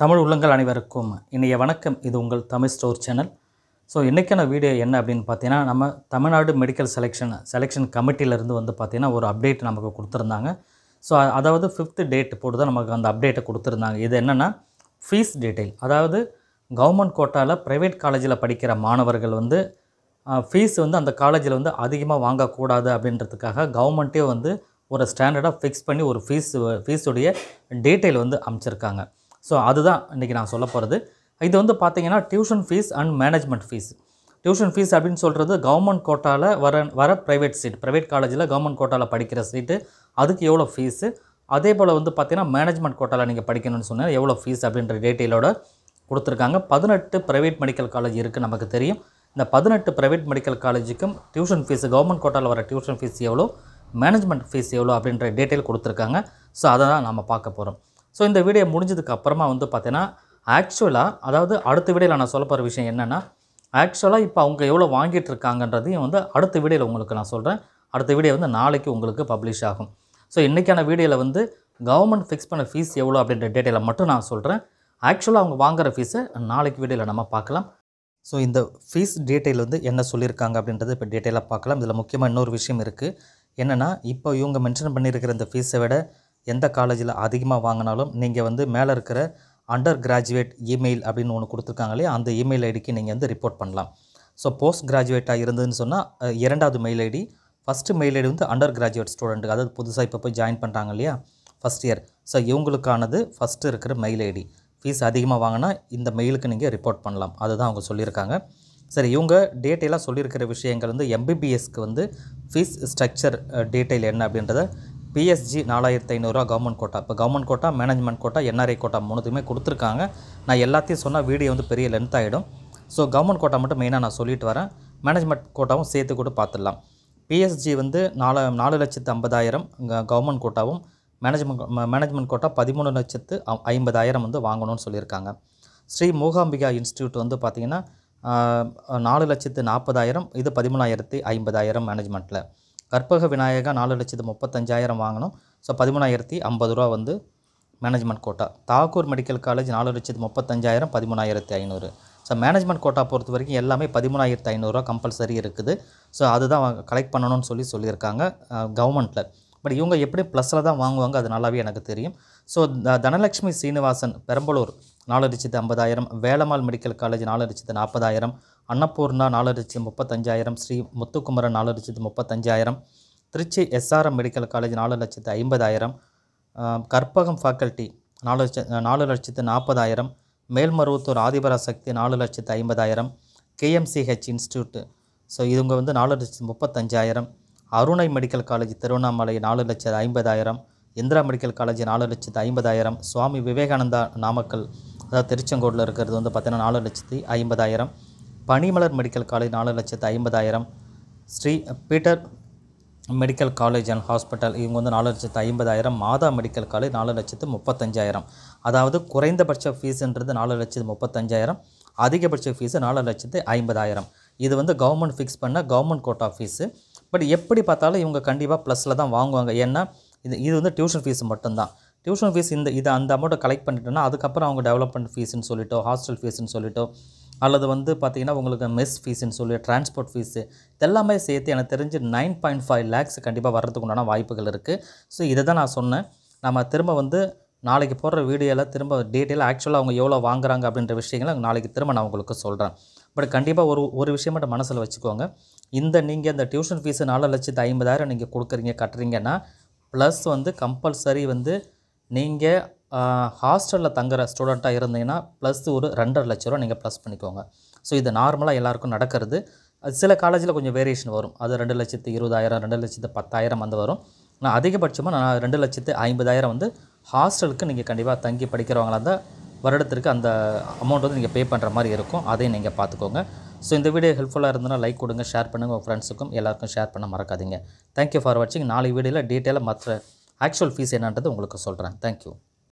தமிழ் உள்ளங்கள் அனைவருக்கும் இன்றைய வணக்கம் இது உங்கள் தமிழ் ஸ்டோர் சேனல் ஸோ இன்றைக்கான வீடியோ என்ன அப்படின்னு பார்த்தீங்கன்னா நம்ம தமிழ்நாடு மெடிக்கல் செலெக்ஷன் செலெக்ஷன் கமிட்டியிலேருந்து வந்து பார்த்தீங்கன்னா ஒரு அப்டேட் நமக்கு கொடுத்துருந்தாங்க ஸோ அதாவது ஃபிஃப்த்து டேட் போட்டு தான் நமக்கு அந்த அப்டேட்டை கொடுத்துருந்தாங்க இது என்னென்னா ஃபீஸ் டீட்டெயில் அதாவது கவர்மெண்ட் கோட்டாவில் ப்ரைவேட் காலேஜில் படிக்கிற மாணவர்கள் வந்து ஃபீஸ் வந்து அந்த காலேஜில் வந்து அதிகமாக வாங்கக்கூடாது அப்படின்றதுக்காக கவர்மெண்ட்டே வந்து ஒரு ஸ்டாண்டர்டாக ஃபிக்ஸ் பண்ணி ஒரு ஃபீஸ் ஃபீஸுடைய டீட்டெயில் வந்து அமைச்சிருக்காங்க ஸோ அதுதான் இன்றைக்கி நான் சொல்ல போகிறது இது வந்து பார்த்தீங்கன்னா tuition fees and management fees tuition fees அப்படின்னு சொல்கிறது கவர்மெண்ட் கோட்டாவில் வர வர ப்ரைவேட் சீட் ப்ரைவேட் காலேஜில் கவர்மெண்ட் கோட்டாவில் படிக்கிற சீட்டு அதுக்கு எவ்வளோ ஃபீஸு அதே போல் வந்து பார்த்தீங்கன்னா மேனேஜ்மெண்ட் கோட்டாவில் நீங்கள் படிக்கணும்னு சொன்னால் எவ்வளோ ஃபீஸ் அப்படின்ற டீட்டெயிலோட கொடுத்துருக்காங்க பதினெட்டு ப்ரைவேட் மெடிக்கல் காலேஜ் இருக்குது நமக்கு தெரியும் இந்த பதினெட்டு ப்ரைவேட் மெடிக்கல் காலேஜுக்கும் டியூஷன் ஃபீஸ் கவர்மெண்ட் கோட்டாவில் வர டியூஷன் ஃபீஸ் எவ்வளோ மேனேஜ்மெண்ட் ஃபீஸ் எவ்வளோ அப்படின்ற டீட்டெயில் கொடுத்துருக்காங்க ஸோ அதை தான் நம்ம பார்க்க போகிறோம் ஸோ இந்த வீடியோ முடிஞ்சதுக்கு அப்புறமா வந்து பார்த்தீங்கன்னா ஆக்சுவலாக அதாவது அடுத்த வீடியோவில் நான் சொல்ல போகிற விஷயம் என்னென்னா ஆக்சுவலாக இப்போ அவங்க எவ்வளோ வாங்கிட்டு இருக்காங்கன்றதையும் வந்து அடுத்த வீடியோவில் உங்களுக்கு நான் சொல்கிறேன் அடுத்த வீடியோ வந்து நாளைக்கு உங்களுக்கு பப்ளிஷ் ஆகும் ஸோ இன்றைக்கான வீடியோவில் வந்து கவர்மெண்ட் ஃபிக்ஸ் பண்ண ஃபீஸ் எவ்வளோ அப்படின்ற டீட்டெயிலை மட்டும் நான் சொல்கிறேன் ஆக்சுவலாக அவங்க வாங்குற ஃபீஸை நாளைக்கு வீடியோவில் நம்ம பார்க்கலாம் ஸோ இந்த ஃபீஸ் டீட்டெயில் வந்து என்ன சொல்லியிருக்காங்க அப்படின்றது இப்போ டீட்டெயிலாக பார்க்கலாம் இதில் முக்கியமாக இன்னொரு விஷயம் இருக்குது என்னென்னா இப்போ இவங்க மென்ஷன் பண்ணியிருக்கிற இந்த ஃபீஸை விட எந்த காலேஜில் அதிகமாக வாங்கினாலும் நீங்கள் வந்து மேலே இருக்கிற அண்டர் கிராஜுவேட் இமெயில் அப்படின்னு ஒன்று கொடுத்துருக்காங்க இல்லையா அந்த இமெயில் ஐடிக்கு நீங்கள் வந்து ரிப்போர்ட் பண்ணலாம் ஸோ போஸ்ட் கிராஜுவேட்டாக இருந்ததுன்னு சொன்னால் அஹ், இரண்டாவது mail ID first mail ID வந்து அண்டர் கிராஜுவேட் ஸ்டூடெண்ட்டுக்கு அதாவது புதுசாக இப்போ போய் ஜாயின் பண்ணுறாங்க இல்லையா ஃபஸ்ட் இயர் ஸோ இவங்களுக்கானது ஃபஸ்ட்டு இருக்கிற மெயில் ஐடி ஃபீஸ் அதிகமாக வாங்கினா இந்த மெயிலுக்கு நீங்கள் ரிப்போர்ட் பண்ணலாம் அதுதான் அவங்க சொல்லியிருக்காங்க சரி இவங்க டீட்டெயிலாக சொல்லியிருக்கிற விஷயங்கள் வந்து எம்பிபிஎஸ்க்கு வந்து ஃபீஸ் ஸ்ட்ரக்சர் டீட்டெயில் என்ன அப்படின்றத பிஎஸ்ஜி நாலாயிரத்து ஐநூறுரூவா கவர்மெண்ட் கோட்டா இப்போ government quota management quota NRI quota மூணுத்துக்குமே கொடுத்துருக்காங்க நான் எல்லாத்தையும் சொன்னால் வீடியோ வந்து பெரிய லென்த் ஆகிடும் ஸோ கவர்மெண்ட் கோட்டா மட்டும் மெயினாக நான் சொல்லிட்டு வரேன் மேனேஜ்மெண்ட் கோட்டாவும் சேர்த்து கூட பார்த்துடலாம் பிஎஸ்ஜி வந்து நாலு நாலு லட்சத்து ஐம்பதாயிரம் கவர்மெண்ட் கோட்டாவும் மேனேஜ்மெண்ட் மேனேஜ்மெண்ட் கோட்டா பதிமூணு லட்சத்து ஐ- ஐம்பதாயிரம் வந்து வாங்கணும்னு சொல்லியிருக்காங்க ஸ்ரீ மூகாம்பிகா இன்ஸ்டியூட் வந்து பார்த்திங்கன்னா ஆஹ், நாலு லட்சத்து நாற்பதாயிரம் இது பதிமூணாயிரத்தி ஐம்பதாயிரம் மேனேஜ்மெண்ட்டில் கற்பக விநாயகா நாலு லட்சத்து முப்பத்தஞ்சாயிரம் வாங்கணும் ஸோ பதிமூணாயிரத்தி ஐம்பது ரூபா வந்து management quota Thakur medical college நாலு லட்சத்து முப்பத்தஞ்சாயிரம் பதிமூணாயிரத்தி ஐநூறு ஸோ மேனேஜ்மெண்ட் கோட்டா பொறுத்த வரைக்கும் எல்லாமே பதிமூணாயிரத்து ஐநூறுரூவா கம்பல்சரி இருக்குது ஸோ அதுதான் கலெக்ட் பண்ணணும்னு சொல்லி சொல்லியிருக்காங்க கவர்மெண்ட்டில் பட் இவங்க எப்படி ப்ளஸில் தான் வாங்குவாங்க அது நல்லாவே எனக்கு தெரியும் ஸோ த- தனலட்சுமி சீனிவாசன் பெரம்பலூர் நாலு லட்சத்து ஐம்பதாயிரம் வேலம்மாள் மெடிக்கல் காலேஜ் நாலு லட்சத்து நாற்பதாயிரம் அன்னபூர்ணா நாலு லட்சத்து முப்பத்தஞ்சாயிரம் ஸ்ரீ முத்துக்குமரன் நாலு லட்சத்து முப்பத்தஞ்சாயிரம் திருச்சி எஸ்ஆர்எம் மெடிக்கல் காலேஜ் நாலு லட்சத்து ஐம்பதாயிரம் ஆஹ், கற்பகம் ஃபேக்கல்ட்டி நாலு லட்ச நாலு லட்சத்து நாற்பதாயிரம் மேல்மருவத்தூர் ஆதிபரா சக்தி நாலு லட்சத்து ஐம்பதாயிரம் கேஎம்சிஹெச் இன்ஸ்டியூட்டு ஸோ இவங்க வந்து நாலு லட்சத்து முப்பத்தஞ்சாயிரம் அருணை மெடிக்கல் காலேஜ் திருவண்ணாமலை நாலு லட்சத்து ஐம்பதாயிரம் இந்திரா மெடிக்கல் காலேஜ் நாலு லட்சத்து ஐம்பதாயிரம் சுவாமி விவேகானந்தா நாமக்கல் அதாவது திருச்செங்கோடில் இருக்கிறது வந்து பார்த்தீங்கன்னா நாலு லட்சத்தி ஐம்பதாயிரம் பனிமலர் மெடிக்கல் காலேஜ் நாலு லட்சத்து ஐம்பதாயிரம் Sri Peter medical college and hospital இவங்க வந்து நாலு லட்சத்து ஐம்பதாயிரம் மாதா மெடிக்கல் காலேஜ் நாலு லட்சத்து முப்பத்தஞ்சாயிரம் அதாவது குறைந்தபட்ச ஃபீஸுன்றது நாலு லட்சத்து முப்பத்தஞ்சாயிரம் அதிகபட்ச ஃபீஸு நாலு லட்சத்து ஐம்பதாயிரம் இது வந்து கவர்மெண்ட் ஃபிக்ஸ் பண்ண கவர்மெண்ட் கோட்டா ஃபீஸு பட் எப்படி பார்த்தாலும் இவங்க கண்டிப்பாக ப்ளஸில் தான் வாங்குவாங்க ஏன்னா இது இது வந்து டியூஷன் ஃபீஸ் மட்டும்தான் டியூஷன் ஃபீஸ் இந்த இது அந்த அமௌண்ட்டை கலெக்ட் பண்ணிட்டோன்னா அதுக்கப்புறம் அவங்க டெவலப்மெண்ட் ஃபீஸ்னு சொல்லிட்டோ ஹாஸ்டல் ஃபீஸ்னு சொல்லிட்டோ அல்லது வந்து பார்த்திங்கன்னா உங்களுக்கு மெஸ் ஃபீஸ்னு சொல்லி டிரான்ஸ்போர்ட் ஃபீஸு இதெல்லாமே சேர்த்து எனக்கு தெரிஞ்சு நைன் பாயிண்ட் ஃபைவ் லேக்ஸ் கண்டிப்பாக வர்றதுக்கு உண்டான வாய்ப்புகள் இருக்குது ஸோ இதை தான் நான் சொன்னேன் நம்ம திரும்ப வந்து நாளைக்கு போடுற வீடியோவில் திரும்ப டீட்டெயிலாக ஆக்சுவலாக அவங்க எவ்வளோ வாங்குறாங்க அப்படின்ற விஷயங்களை நாளைக்கு திரும்ப நான் உங்களுக்கு சொல்கிறேன் பட் கண்டிப்பாக ஒரு ஒரு விஷயம் மட்டும் மனசில் வச்சுக்கோங்க இந்த நீங்கள் இந்த டியூஷன் ஃபீஸு நாலு லட்சத்து ஐம்பதாயிரம் நீங்கள் கொடுக்குறீங்க கட்டுறீங்கன்னா ப்ளஸ் வந்து கம்பல்சரி வந்து நீங்கள் ஹாஸ்டலில் தங்குற ஸ்டூடெண்ட்டாக இருந்தீங்கன்னா ப்ளஸ் ஒரு ரெண்டரை லட்ச ரூபா நீங்கள் ப்ளஸ் பண்ணிக்கோங்க ஸோ இது நார்மலாக எல்லாருக்கும் நடக்கிறது அது சில காலேஜில் கொஞ்சம் வேரியேஷன் வரும் அது ரெண்டு லட்சத்து இருபதாயிரம் ரெண்டு லட்சத்து பத்தாயிரம் அந்த வரும் நான் அதிகபட்சமாக நான் ரெண்டு லட்சத்து ஐம்பதாயிரம் வந்து ஹாஸ்டலுக்கு நீங்கள் கண்டிப்பாக தங்கி படிக்கிறவங்களா இருந்தால் வருடத்திற்கு அந்த அமௌண்ட் வந்து நீங்கள் பே பண்ணுற மாதிரி இருக்கும் அதையும் நீங்கள் பார்த்துக்கோங்க ஸோ இந்த வீடியோ ஹெல்ப்ஃபுல்லாக இருந்ததுன்னா லைக் கொடுங்க ஷேர் பண்ணுங்கள் உங்கள் ஃப்ரெண்ட்ஸுக்கும் எல்லாருக்கும் ஷேர் பண்ண மறக்காதீங்க தேங்க்யூ ஃபார் வாட்சிங் நாளைக்கு வீடியோவில் டீட்டெயிலாக மற்ற ஆக்சுவல் ஃபீஸ் என்னன்றது உங்களுக்கு சொல்கிறேன் தேங்க்யூ